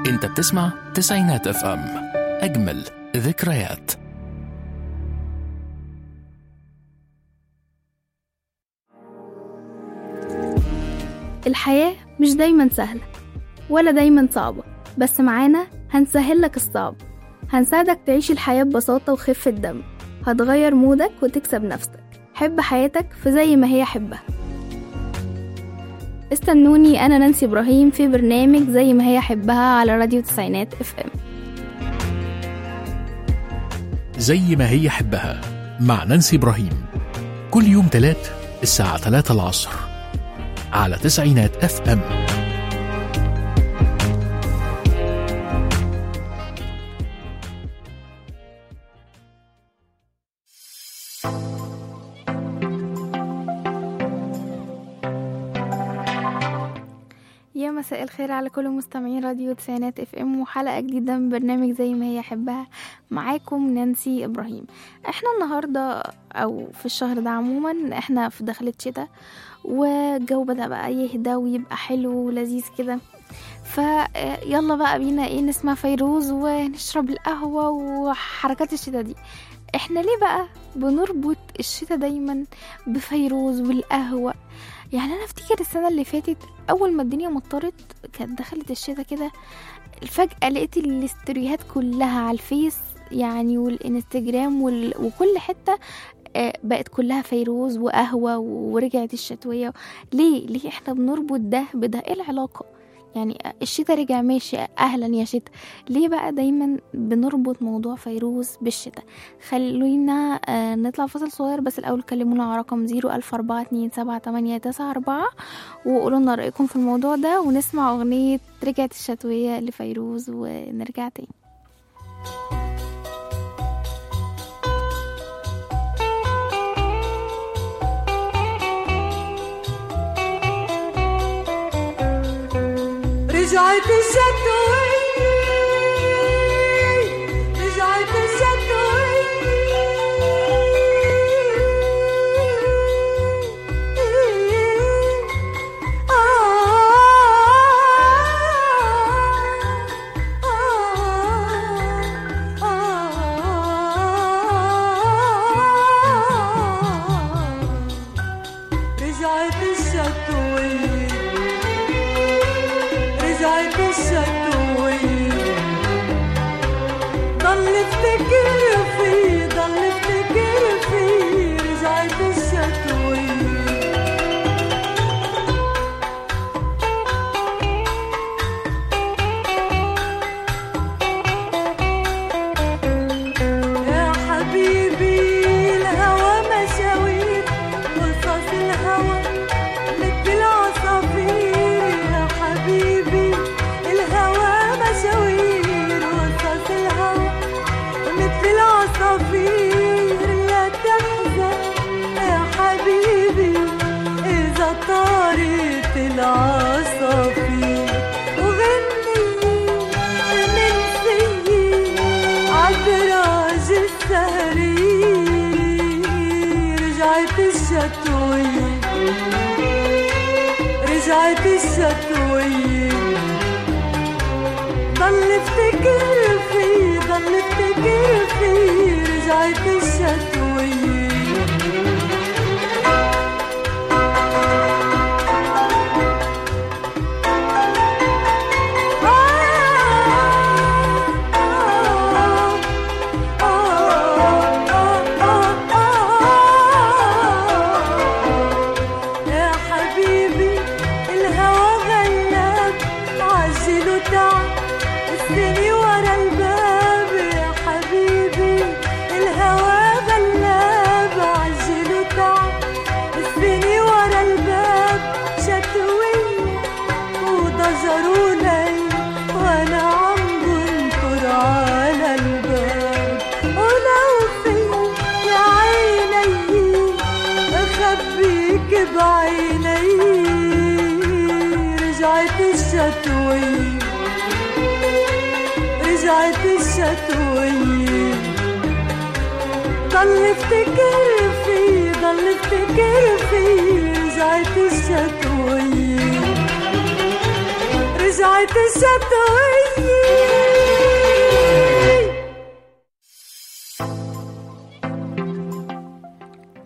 انت بتسمع تسعينات اف ام اجمل ذكريات الحياة مش دايما سهلة ولا دايما صعبة بس معانا هنسهل لك الصعب هنساعدك تعيش الحياة ببساطة وخفة دم هتغير مودك وتكسب نفسك حب حياتك في زي ما هي حبها استنوني أنا نانسي إبراهيم في برنامج زي ما هي حبها على راديو تسعينات اف ام زي ما هي حبها مع نانسي إبراهيم كل يوم تلات الساعة 3 العصر على تسعينات اف ام يا مساء الخير على كل مستمعين راديو تسعينات اف ام وحلقة جديدة من برنامج زي ما هي حبها معاكم نانسي ابراهيم احنا النهاردة او في الشهر ده عموما احنا في دخلة شتاء والجو بدأ بقى يهدى ويبقى حلو ولذيذ كده فيلا بقى بينا ايه نسمع فيروز ونشرب القهوة وحركات الشتاء دي احنا ليه بقى بنربط الشتاء دايما بفيروز والقهوة يعني انا افتكر السنه اللي فاتت اول ما الدنيا مطرت كانت دخلت الشتا كده فجاه لقيت الاستوريات كلها على الفيس يعني والانستجرام وال... وكل حته آه، بقت كلها فيروز وقهوه ورجعت الشتويه ليه ليه احنا بنربط ده بده ايه العلاقه يعني الشتاء رجع ماشي اهلا يا شتاء ليه بقى دايما بنربط موضوع فيروز بالشتاء خلونا آه، نطلع فاصل صغير بس الاول كلمونا على رقم زيرو الف اربعة اتنين سبعة تمانية تسعة اربعة وقولوا لنا رايكم في الموضوع ده ونسمع اغنية رجعت الشتوية لفيروز ونرجع تاني رجعت الشتوية رجعت الشتوية رجعت الشتوية رجعت الشتوية ضل افتكر فيه ضل افتكر فيه رجعت الشتوية يا حبيبي الهوى مشاوير قصص الهوى مثل العصافير يا حبيبي الهوى مشاوير قصص الهوى مثل العصافير لا تحزن يا حبيبي إذا طارت العصافير وغني من سيي عالدراج السهري رجعت الشتوية رجعت الشتوية ضل افتكر فيه ضل افتكر فيه رجعت الشتوية يا حبيبي الهوى غلاب عجل وتعب السني ورا الباب يا حبيبي الهوى غلاب عجل وتعب السني ورا الباب شتوية وضجر وليل وانا عم بنطر على الباب ولو في يا عيني اخبيك بعيني رجعت الشتوية رجعت الشتوية ضل افتكر فيه ضل افتكر فيه رجعت الشتوية رجعت الشتوية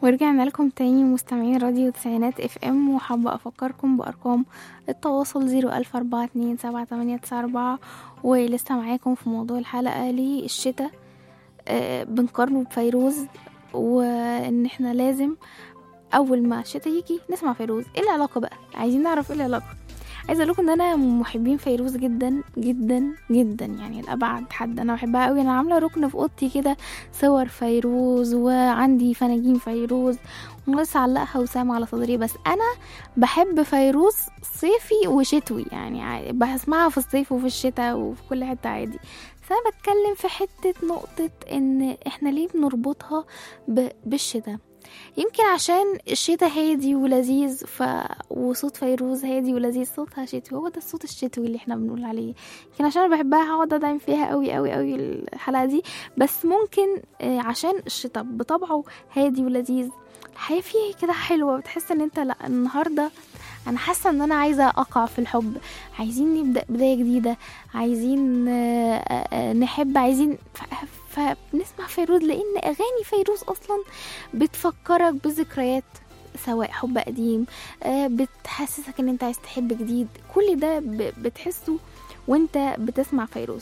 ورجعنا لكم تاني مستمعين راديو تسعينات اف ام وحابة افكركم بارقام التواصل زيرو الف اربعة اتنين سبعة تمانية تسعة اربعة ولسه معاكم في موضوع الحلقة للشتاء آه، بنقارنه بفيروز وان احنا لازم اول ما الشتاء يجي نسمع فيروز ايه العلاقة بقى عايزين نعرف ايه العلاقة عايزه اقول لكم ان انا من محبين فيروز جدا جدا جدا يعني لابعد حد انا بحبها قوي انا عامله ركن في اوضتي كده صور فيروز وعندي فناجين فيروز ولسه علقها وسام على صدري بس انا بحب فيروز صيفي وشتوي يعني ع- بسمعها في الصيف وفي الشتاء وفي كل حته عادي بس انا بتكلم في حته نقطه ان احنا ليه بنربطها ب- بالشتاء يمكن عشان الشتاء هادي ولذيذ ف... وصوت فيروز هادي ولذيذ صوتها شتوي هو ده الصوت الشتوي اللي احنا بنقول عليه يمكن عشان انا بحبها هقعد ادعم فيها قوي قوي قوي الحلقه دي بس ممكن آه، عشان الشتاء بطبعه هادي ولذيذ الحياه فيه كده حلوه بتحس ان انت لا النهارده انا حاسه ان انا عايزه اقع في الحب عايزين نبدا بدايه جديده عايزين آه، آه، آه، نحب عايزين ف- فبنسمع فيروز لان اغاني فيروز اصلا بتفكرك بذكريات سواء حب قديم آه، بتحسسك ان انت عايز تحب جديد كل ده ب- بتحسه وانت بتسمع فيروز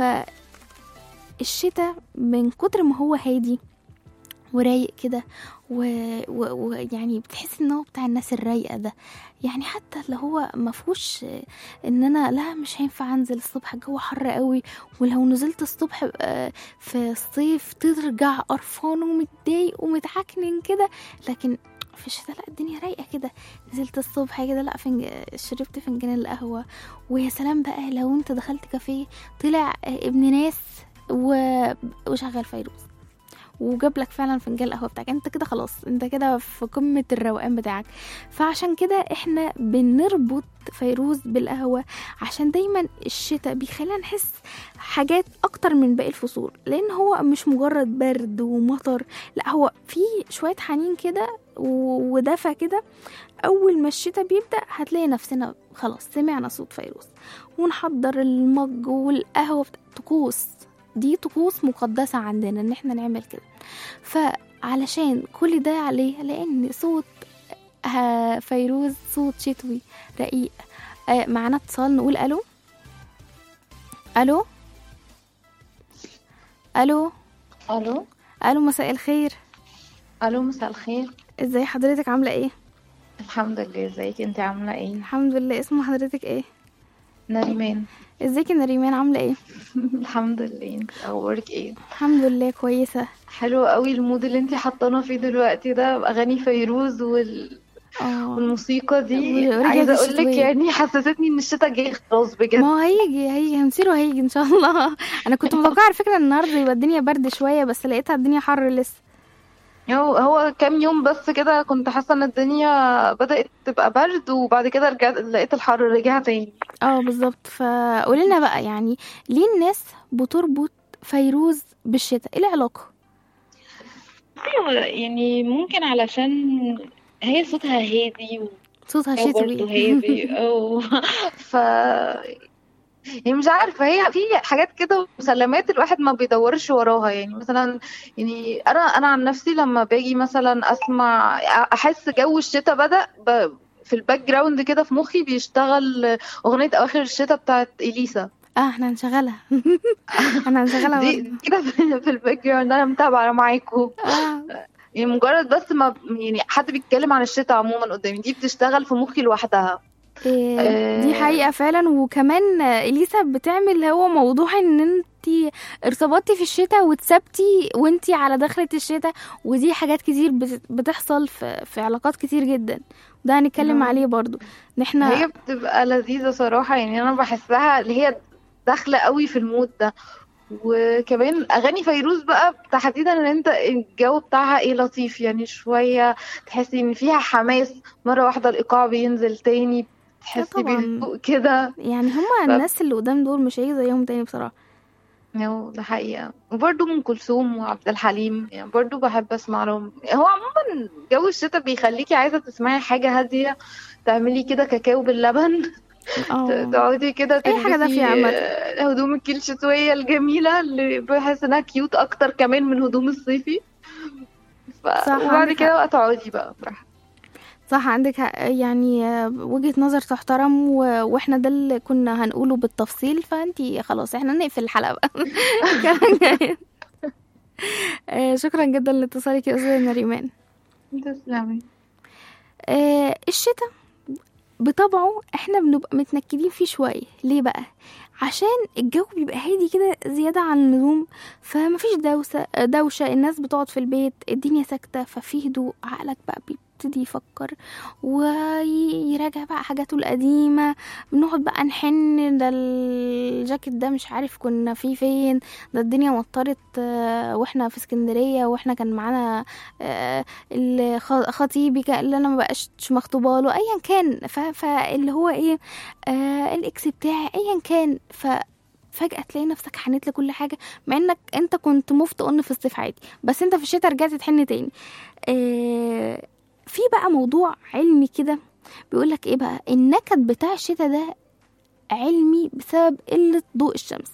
فالشتاء من كتر ما هو هادي ورايق كده ويعني و... و... يعني بتحس ان هو بتاع الناس الرايقه ده يعني حتى اللي هو ما فيهوش آه، ان انا لا مش هينفع انزل الصبح الجو حر قوي ولو نزلت الصبح آه، في الصيف ترجع قرفان ومتضايق ومتعكنن كده لكن في الشتاء لا الدنيا رايقه كده نزلت الصبح كده لا فنج... شربت فنجان القهوه ويا سلام بقى لو انت دخلت كافيه طلع آه، ابن ناس و... وشغل فيروز وجاب لك فعلا فنجان القهوه بتاعك انت كده خلاص انت كده في قمه الروقان بتاعك فعشان كده احنا بنربط فيروز بالقهوه عشان دايما الشتاء بيخلينا نحس حاجات اكتر من باقي الفصول لان هو مش مجرد برد ومطر لا هو في شويه حنين كده و- ودفى كده اول ما الشتاء بيبدا هتلاقي نفسنا خلاص سمعنا صوت فيروز ونحضر المج والقهوه بتا... طقوس دي طقوس مقدسه عندنا ان احنا نعمل كده فعلشان كل ده عليه لان صوت آه، فيروز صوت شتوي رقيق آه، معانا اتصال نقول الو الو الو الو الو مساء الخير الو مساء الخير ازاي حضرتك عامله ايه الحمد لله ازيك انت عامله ايه الحمد لله اسم حضرتك ايه نريمان ازيك يا نريمان عامله ايه الحمد لله انت اخبارك ايه الحمد لله كويسه حلو قوي المود اللي انت حاطانا فيه دلوقتي ده باغاني فيروز وال... اه والموسيقى دي ورجعت عايزه اقول لك الشتوية. يعني حسستني ان الشتاء جه خلاص بجد ما هو هيجي هيجي هنسيره هيجي ان شاء الله انا كنت متوقعه على فكره ان النهارده يبقى الدنيا برد شويه بس لقيتها الدنيا حر لسه هو هو كام يوم بس كده كنت حاسه ان الدنيا بدأت تبقى برد وبعد كده رجعت لقيت الحر رجع تاني اه بالظبط فقولي لنا بقى يعني ليه الناس بتربط فيروز بالشتاء ايه العلاقه ايوه يعني ممكن علشان هي صوتها هادي صوتها هو برضه شتوي هادي اه ف يعني مش عارفة هي في حاجات كده مسلمات الواحد ما بيدورش وراها يعني مثلا يعني انا انا عن نفسي لما باجي مثلا اسمع احس جو الشتاء بدأ ب... في الباك جراوند كده في مخي بيشتغل اغنية اواخر الشتاء بتاعت اليسا اه احنا هنشغلها احنا هنشغلها دي برضه. كده في في الباك جراوند انا متابعة معاكم اه يعني مجرد بس ما يعني حد بيتكلم عن الشتاء عموما قدامي دي بتشتغل في مخي لوحدها إيه، دي آه. حقيقة فعلا وكمان اليسا بتعمل هو موضوع ان انت ارتبطتي في الشتاء واتسبتي وانت على دخلة الشتاء ودي حاجات كتير بت- بتحصل في, في علاقات كتير جدا ده هنتكلم آه. عليه برضو ان احنا هي بتبقى لذيذة صراحة يعني أنا بحسها اللي هي داخلة قوي في المود ده وكمان أغاني فيروز بقى تحديدا إن أنت الجو بتاعها إيه لطيف يعني شوية تحسي إن فيها حماس مرة واحدة الإيقاع بينزل تاني تحسي طبعاً. بهدوء كده يعني هما الناس اللي قدام دول مش هيجي زيهم تاني بصراحة أيوة، ده حقيقة وبرضه أم كلثوم وعبد الحليم يعني برضه بحب أسمع لهم هو عموما جو الشتاء بيخليكي عايزة تسمعي حاجة هادية تعملي كده كاكاو باللبن اه تقعدي كده أي حاجة تلبسي دافية عامة. آه، هدومك الشتوية الجميلة اللي بحس انها كيوت اكتر كمان من هدوم الصيفي ف صح، وبعد عندك كده بقى تقعدي بقى براحتك صح عندك حق يعني آه، وجهة نظر تحترم و... واحنا ده اللي كنا هنقوله بالتفصيل فانتي خلاص احنا نقفل الحلقة بقى كلام جميل. آه، شكرا جدا لاتصالك يا استاذة نريمان تسلمي آه، الشتاء بطبعه احنا بنبقى متنكدين فيه شوية ليه بقى عشان الجو بيبقى هادي كده زيادة عن اللزوم فمفيش دوسة دوشة الناس بتقعد في البيت الدنيا ساكتة ففي هدوء عقلك بقى بيبتدي يفكر ويراجع بقى حاجاته القديمة بنقعد بقى نحن ده الجاكيت ده مش عارف كنا فيه فين ده الدنيا مطرت آه، واحنا في اسكندرية واحنا كان معانا آه، الخ- خطيبي كان- اللي انا ما بقاش مخطوبه له ايا كان ف- فاللي هو ايه آه الاكس بتاعي ايا كان ف فجأة تلاقي نفسك حنيت لكل حاجة مع انك انت كنت مفت قلنا في الصيف عادي بس انت في الشتاء رجعت تحن تاني آه في بقى موضوع علمي كده بيقولك ايه بقى النكد بتاع الشتاء ده علمي بسبب قلة ضوء الشمس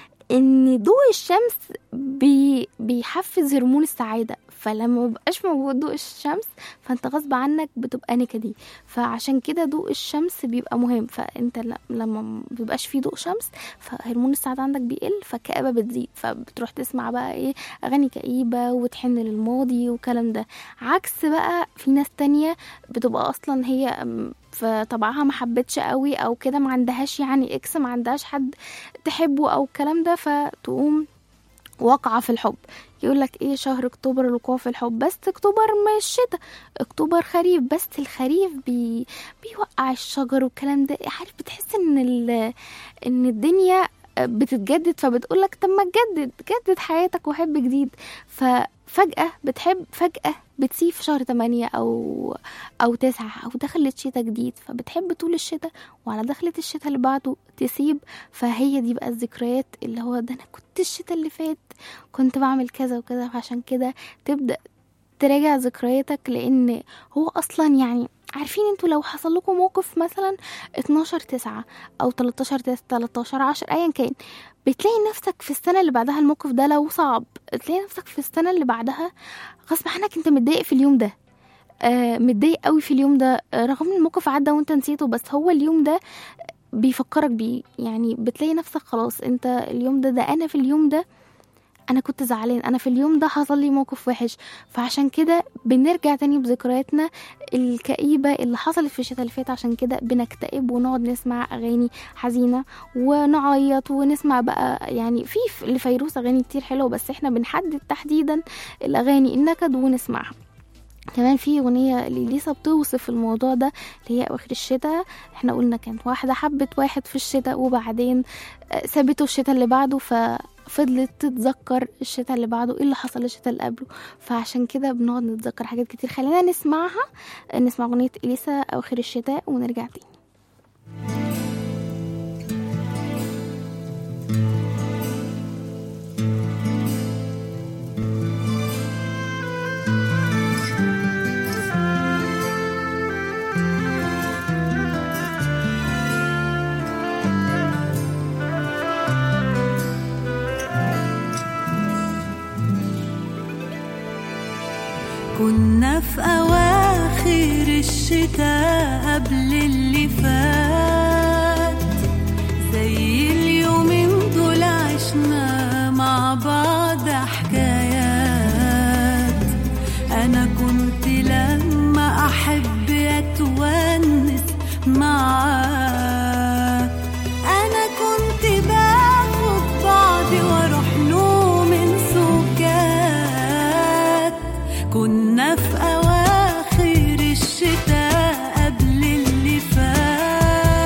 ان ضوء الشمس بي بيحفز هرمون السعادة فلما مبقاش موجود ضوء الشمس فانت غصب عنك بتبقى نكدي فعشان كده ضوء الشمس بيبقى مهم فانت ل- لما مبيبقاش فيه ضوء شمس فهرمون السعادة عندك بيقل فالكآبة بتزيد فبتروح تسمع بقى ايه اغاني كئيبة وتحن للماضي والكلام ده عكس بقى في ناس تانية بتبقى اصلا هي أم، في طبعها ما حبتش قوي او كده ما عندهاش يعني اكس ما عندهاش حد تحبه او الكلام ده فتقوم واقعة في الحب يقول لك ايه شهر اكتوبر الوقوع في الحب بس اكتوبر مش شتاء اكتوبر خريف بس الخريف بي بيوقع الشجر والكلام ده عارف بتحس ان ال... ان الدنيا بتتجدد فبتقول لك طب ما تجدد جدد حياتك وحب جديد ففجأة بتحب فجأة بتسيب في شهر 8 أو أو تسعة أو دخلت شتاء جديد فبتحب طول الشتاء وعلى دخلة الشتاء اللي بعده تسيب فهي دي بقى الذكريات اللي هو ده أنا كنت الشتاء اللي فات كنت بعمل كذا وكذا فعشان كده تبدأ تراجع ذكرياتك لأن هو أصلا يعني عارفين انتوا لو حصل لكم موقف مثلا 12 تسعة او 13 تسعة 13 10 ايا كان بتلاقي نفسك في السنة اللي بعدها الموقف ده لو صعب تلاقي نفسك في السنة اللي بعدها غصب عنك انت متضايق في اليوم ده آه متضايق قوي في اليوم ده آه رغم ان الموقف عدى وانت نسيته بس هو اليوم ده بيفكرك بيه يعني بتلاقي نفسك خلاص انت اليوم ده ده انا في اليوم ده انا كنت زعلان انا في اليوم ده حصل لي موقف وحش فعشان كده بنرجع تاني بذكرياتنا الكئيبة اللي حصلت في الشتاء اللي فات عشان كده بنكتئب ونقعد نسمع أغاني حزينة ونعيط ونسمع بقى يعني في ف- لفيروز أغاني كتير حلوة بس احنا بنحدد تحديدا الأغاني النكد ونسمعها كمان في أغنية لإليسا بتوصف الموضوع ده اللي هي أواخر الشتاء احنا قلنا كانت واحدة حبت واحد في الشتاء وبعدين آه، سابته الشتاء اللي بعده ففضلت تتذكر الشتاء اللي بعده ايه اللي حصل الشتاء اللي قبله فعشان كده بنقعد نتذكر حاجات كتير خلينا نسمعها نسمع أغنية إليسا أواخر الشتاء ونرجع تاني كنا في أواخر الشتاء قبل اللي فات زي اليومين دول عشنا مع بعض حكايات أنا كنت لما أحب أتونس معاه أنا كنت باخد بعضي وأروح له من سكات كنا في أواخر الشتاء قبل اللي فات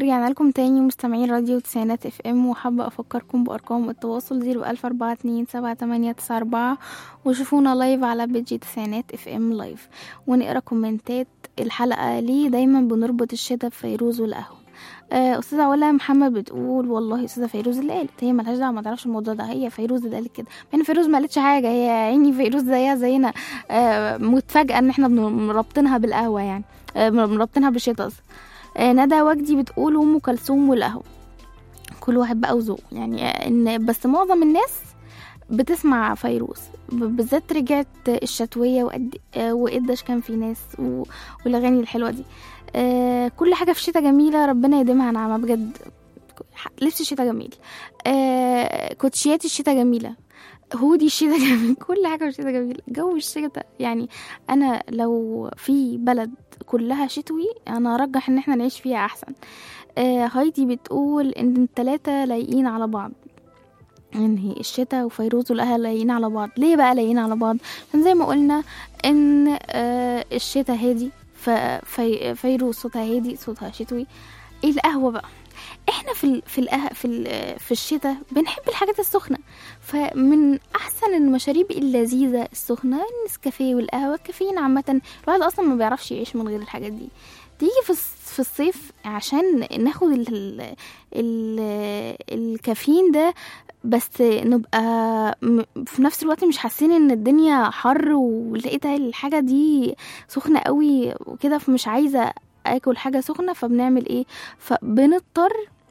ورجعنا لكم تاني مستمعين راديو تسعينات اف ام وحابة افكركم بارقام التواصل زيرو الف اربعة اتنين سبعة تمانية تسعة اربعة وشوفونا لايف على بيجي تسعينات اف ام لايف ونقرا كومنتات الحلقة ليه دايما بنربط الشتا بفيروز والقهوة آه، استاذه علا محمد بتقول والله استاذه فيروز اللي قالت هي ملهاش دعوه ما تعرفش الموضوع ده هي فيروز اللي قالت كده مع ان فيروز ما قالتش حاجه هي عيني فيروز زيها زينا آه، متفاجئه ان احنا بن- رابطينها بالقهوه يعني آه، رابطينها بالشتا قصدي. آه، ندى وجدي بتقول ام كلثوم والقهوه كل واحد بقى وذوقه يعني آه، ان بس معظم الناس بتسمع فيروز ب- بالذات رجعت الشتويه وقد آه، وقداش كان في ناس و- والاغاني الحلوه دي آه، كل حاجه في الشتا جميله ربنا يديمها نعمه بجد لبس الشتا جميل آه، كوتشيات الشتا جميله هودي الشتا جميل كل حاجه في الشتا جميل جو الشتا يعني انا لو في بلد كلها شتوي انا ارجح ان احنا نعيش فيها احسن آه هايدي بتقول ان التلاتة لايقين على بعض ان هي الشتاء وفيروز والاهل لايقين على بعض ليه بقى لايقين على بعض عشان زي ما قلنا ان آه الشتاء هادي ف- في فيروز صوتها هادي صوتها شتوي ايه القهوه بقى احنا في ال في الأه في ال في الشتاء بنحب الحاجات السخنه فمن احسن المشاريب اللذيذه السخنه النسكافيه والقهوه الكافيين عامه الواحد اصلا ما بيعرفش يعيش من غير الحاجات دي تيجي في الص- في الصيف عشان ناخد ال ال ال الكافيين ده بس نبقى م- في نفس الوقت مش حاسين ان الدنيا حر ولقيت الحاجه دي سخنه قوي وكده فمش عايزه اكل حاجه سخنه فبنعمل ايه فبنضطر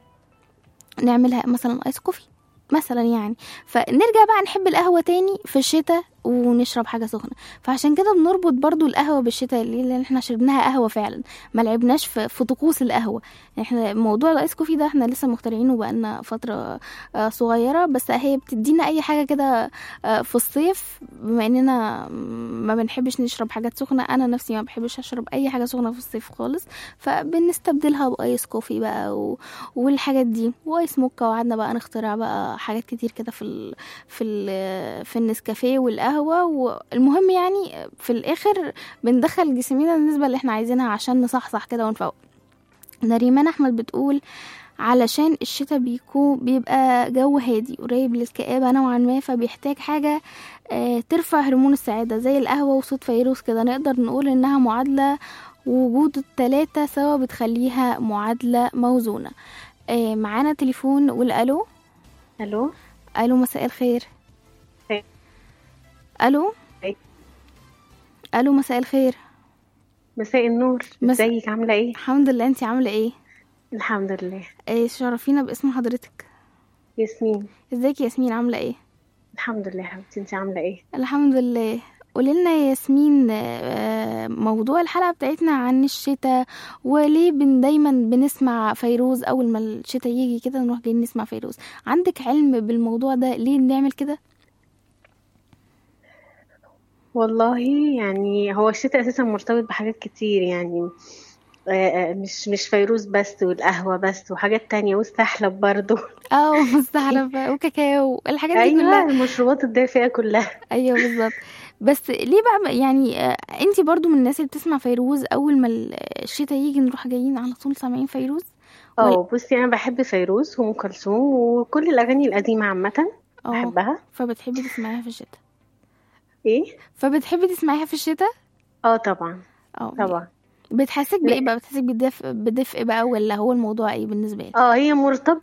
نعملها مثلا ايس كوفي مثلا يعني فنرجع بقى نحب القهوة تاني في الشتاء ونشرب حاجة سخنة فعشان كده بنربط برضو القهوة بالشتاء اللي اللي احنا شربناها قهوة فعلا ما لعبناش في, في طقوس القهوة احنا موضوع الايس كوفي ده احنا لسه مخترعينه بقالنا فترة آه، صغيرة بس هي بتدينا اي حاجة كده آه، في الصيف بما اننا ما بنحبش نشرب حاجات سخنة انا نفسي ما بحبش اشرب اي حاجة سخنة في الصيف خالص فبنستبدلها بايس كوفي بقى و... والحاجات دي وايس موكا وقعدنا بقى نخترع بقى حاجات كتير كده في ال... في ال... في النسكافيه والقهوه والمهم يعني في الاخر بندخل جسمنا النسبه اللي احنا عايزينها عشان نصحصح كده ونفوق نريمان احمد بتقول علشان الشتاء بيكون بيبقى جو هادي قريب للكآبة نوعا ما فبيحتاج حاجة آه، ترفع هرمون السعادة زي القهوة وصوت فيروز كده نقدر نقول إنها معادلة وجود التلاتة سوا بتخليها معادلة موزونة آه، معانا تليفون نقول ألو الو ألو مساء الخير خير. ألو أي. ألو مساء الخير مساء النور مس- ازيك عامله ايه الحمد لله انتي عاملة ايه الحمد لله آه، شرفينا باسم حضرتك ياسمين ازيك يا ياسمين عاملة ايه الحمد لله حبيبتي انت عامله ايه الحمد لله قولي لنا يا ياسمين آه، موضوع الحلقة بتاعتنا عن الشتاء وليه بن دايما بنسمع فيروز أول ما الشتاء يجي كده نروح جايين نسمع فيروز عندك علم بالموضوع ده ليه بنعمل كده؟ والله يعني هو الشتاء اساسا مرتبط بحاجات كتير يعني آه، آه، مش مش فيروز بس والقهوه بس وحاجات تانية والسحلب برضو اه مستحلف وكاكاو الحاجات دي ايوه كلها المشروبات الدافئه كلها ايوه بالظبط بس ليه بقى يعني آه، انتي برضو من الناس اللي بتسمع فيروز اول ما الشتاء يجي نروح جايين على طول سامعين فيروز اه بصي انا بحب فيروز وام كلثوم وكل الاغاني القديمه عامه اه بحبها فبتحبي تسمعيها في الشتاء ايه فبتحبي تسمعيها في الشتاء اه طبعا اه طبعا بتحسك لا. بايه بقى بتحسك بدفء بدفء بقى ولا هو الموضوع ايه بالنسبه لك اه هي مرتبطه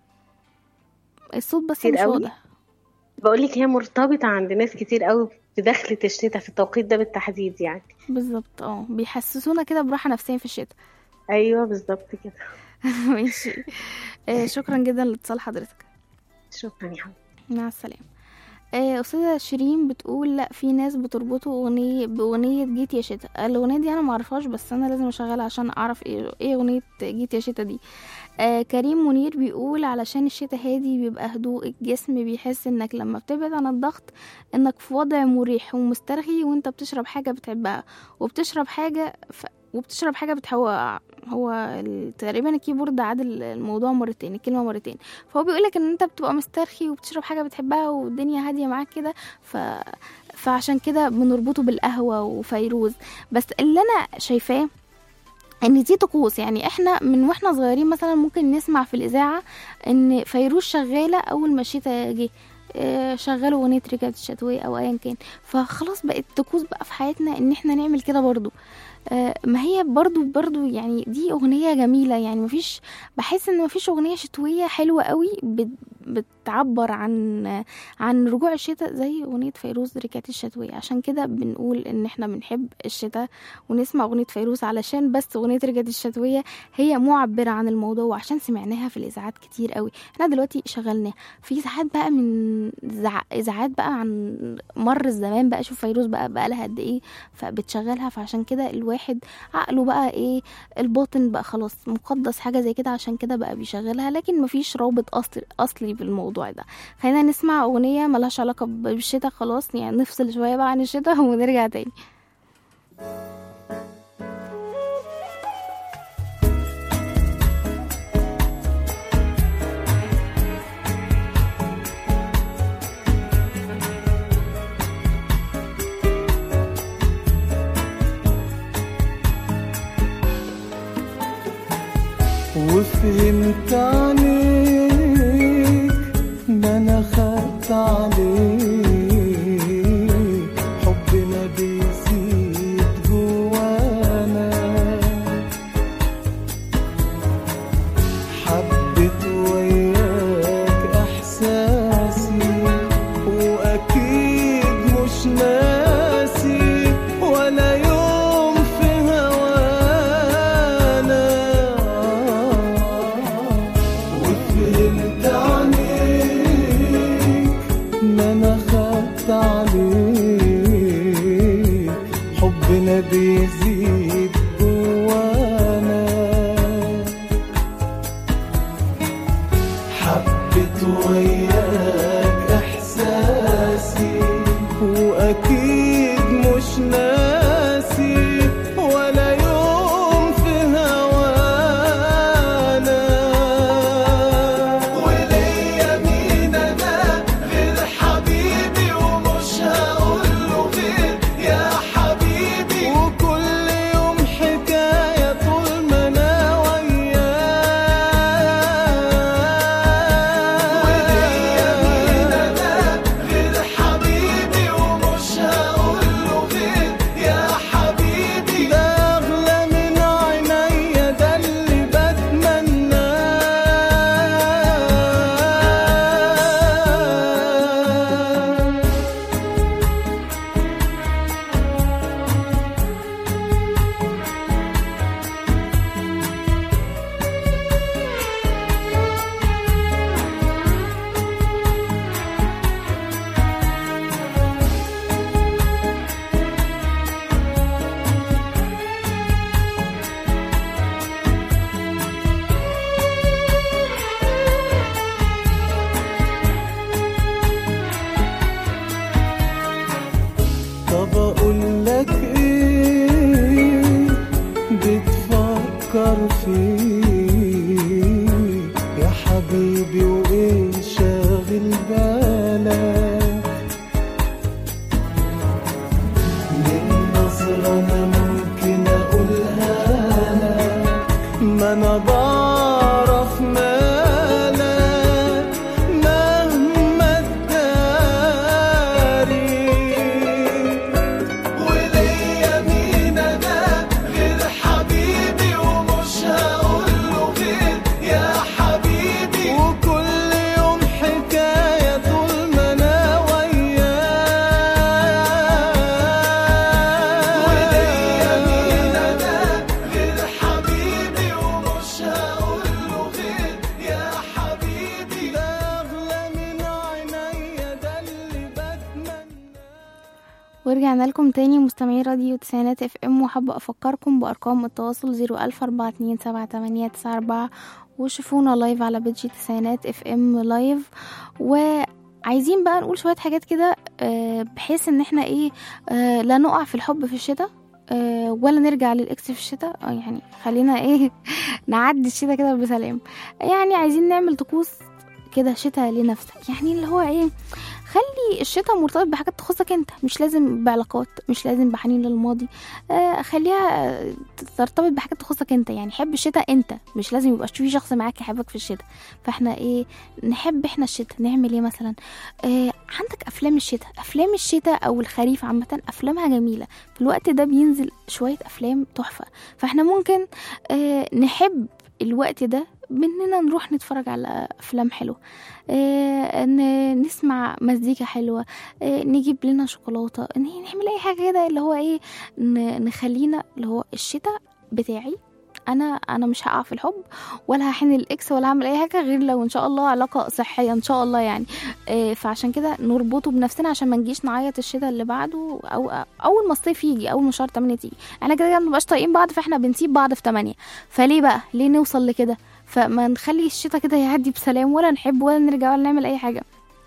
الصوت بس كتير مش قوي. واضح بقول لك هي مرتبطه عند ناس كتير قوي بدخلة الشتاء في التوقيت ده بالتحديد يعني بالظبط اه بيحسسونا كده براحه نفسيه في الشتاء ايوه بالظبط كده ماشي آه شكرا جدا لاتصال حضرتك شكرا يا حبيبتي مع السلامه آه، أستاذة شيرين بتقول لا في ناس بتربطوا أغنية بأغنية جيت يا شتا الأغنية دي أنا معرفهاش بس أنا لازم أشغلها عشان أعرف إيه إيه أغنية جيت يا شتا دي آه كريم منير بيقول علشان الشتا هادي بيبقى هدوء الجسم بيحس إنك لما بتبعد عن الضغط إنك في وضع مريح ومسترخي وإنت بتشرب حاجة بتحبها وبتشرب حاجة ف... وبتشرب حاجة بتحوى هو ال- تقريبا الكيبورد عادل الموضوع مرتين الكلمة مرتين فهو بيقولك ان انت بتبقى مسترخي وبتشرب حاجة بتحبها والدنيا هادية معاك كده ف... فعشان كده بنربطه بالقهوة وفيروز بس اللي انا شايفاه ان دي طقوس يعني احنا من واحنا صغيرين مثلا ممكن نسمع في الاذاعه ان فيروز شغاله اول ما الشتا جه آه، شغلوا اغنيه رجعت الشتويه او ايا كان فخلاص بقت طقوس بقى في حياتنا ان احنا نعمل كده برضو آه، ما هي برضو برضو يعني دي اغنيه جميله يعني مفيش بحس ان مفيش اغنيه شتويه حلوه قوي بت- بتعبر عن عن رجوع الشتاء زي اغنيه فيروز رجعت الشتويه عشان كده بنقول ان احنا بنحب الشتاء ونسمع اغنيه فيروز علشان بس اغنيه رجعت الشتويه هي معبره عن الموضوع وعشان سمعناها في الاذاعات كتير قوي احنا دلوقتي شغلناها في ساعات بقى من زع- اذاعات بقى عن مر الزمان بقى شوف فيروز بقى بقى لها قد ايه فبتشغلها فعشان كده الواحد عقله بقى ايه الباطن بقى خلاص مقدس حاجه زي كده عشان كده بقى بيشغلها لكن مفيش رابط اصلي اصلي بالموضوع ده خلينا نسمع اغنيه ملهاش علاقه بالشتاء خلاص يعني نفصل شويه بقى عن الشتاء ونرجع تاني وفهمت عليك ما انا خدت عليك حبنا بيزيد جوانا حبيت وياك احساسي واكيد مش ناسي ولا يوم في هوانا وفهمت عنيك ما انا خدت عليك حبنا بيزيد جوانا حبيت وياك احساسي واكيد مش ناسي ولا يوم في هوانا وليا مين انا غير حبيبي ومش هقوله غير يا حبيبي وكل يوم حكايه طول ما انا وياك وليا مين انا غير حبيبي ومش هقوله غير يا حبيبي ده اغلى من عينيا ده اللي بتمناه طب اقول لك ايه بتفكر فيه يا حبيبي وايه شاغل بالك من نظرة انا ممكن اقولها لك ما انا بعرف مالك مهما تداري وليا مين انا غير حبيبي ومش هقوله غير يا حبيبي وكل يوم حكايه طول ما انا وياك وليا مين انا غير حبيبي ومش هقوله غير يا حبيبي ده اغلى من عينيا ده اللي بتمناه ورجعنا لكم تاني مستمعي راديو تسعينات اف ام وحابة افكركم بارقام التواصل زيرو الف اربعة اتنين سبعة تمانية تسعة اربعة وشوفونا لايف على بيجي تسعينات اف ام لايف وعايزين بقى نقول شوية حاجات كده آه، بحيث ان احنا ايه آه، لا نقع في الحب في الشتاء آه، ولا نرجع للاكس في الشتاء آه، يعني خلينا ايه نعدي الشتاء كده بسلام يعني عايزين نعمل طقوس كده شتاء لنفسك يعني اللي هو ايه خلي الشتاء مرتبط بحاجات تخصك انت مش لازم بعلاقات مش لازم بحنين للماضي آه خليها آه، ترتبط بحاجات تخصك انت يعني حب الشتاء انت مش لازم يبقى في شخص معاك يحبك في الشتاء فاحنا ايه نحب احنا الشتاء نعمل ايه مثلا آه عندك افلام الشتاء افلام الشتاء او الخريف عامه افلامها جميله في الوقت ده بينزل شويه افلام تحفه فاحنا ممكن آه نحب الوقت ده باننا نروح نتفرج على افلام حلوه آه ن- نسمع مزيكا حلوه آه نجيب لنا شوكولاته ن- نعمل اي حاجه كده اللي هو ايه ن- نخلينا اللي هو الشتاء بتاعي انا انا مش هقع في الحب ولا هحن الاكس ولا هعمل اي حاجه غير لو ان شاء الله علاقه صحيه ان شاء الله يعني آه، فعشان كده نربطه بنفسنا عشان ما نجيش نعيط الشتاء اللي بعده او اول ما الصيف يجي اول ما شهر 8 تيجي احنا كده كده مبقاش طايقين بعض فاحنا بنسيب بعض في 8 فليه بقى ليه نوصل لكده فما نخلي الشتاء كده يعدي بسلام ولا نحب ولا نرجع ولا نعمل اي حاجه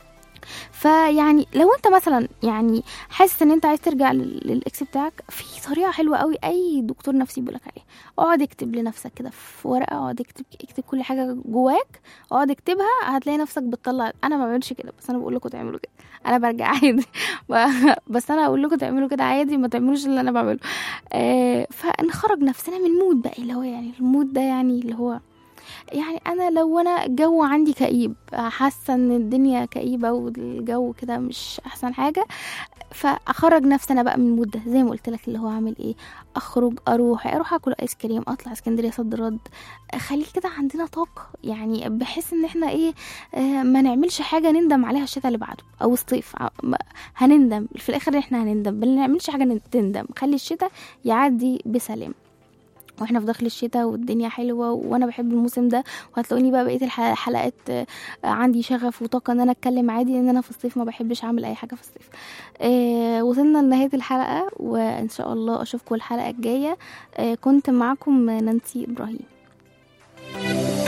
فيعني لو انت مثلا يعني حاسس ان انت عايز ترجع لل- للاكس بتاعك في طريقه حلوه قوي اي دكتور نفسي بيقولك عليها اقعد اكتب لنفسك كده في ورقه اقعد اكتب اكتب كل حاجه جواك اقعد اكتبها هتلاقي نفسك بتطلع انا ما بعملش كده بس انا بقول لكم تعملوا كده انا برجع عادي ب- بس انا اقول لكم تعملوا كده عادي ما تعملوش اللي انا بعمله آه فنخرج نفسنا من المود بقى اللي هو يعني المود ده يعني اللي هو يعني انا لو انا الجو عندي كئيب حاسه ان الدنيا كئيبه والجو كده مش احسن حاجه فاخرج نفسي انا بقى من المود ده زي ما قلت لك اللي هو اعمل ايه اخرج اروح اروح اكل ايس كريم اطلع اسكندريه صد رد خلي كده عندنا طاقه يعني بحيث ان احنا ايه آه ما نعملش حاجه نندم عليها الشتاء اللي بعده او الصيف ع- ما- هنندم في الاخر احنا هنندم بل نعملش حاجه تندم خلي الشتاء يعدي بسلام واحنا في داخل الشتاء والدنيا حلوه وانا بحب الموسم ده وهتلاقوني بقى بقيه الح- الحلقات آه، عندي شغف وطاقه ان انا اتكلم عادي لان انا في الصيف ما بحبش اعمل اي حاجه في الصيف آه وصلنا لنهايه الحلقه وان شاء الله اشوفكم الحلقه الجايه آه كنت معكم نانسي ابراهيم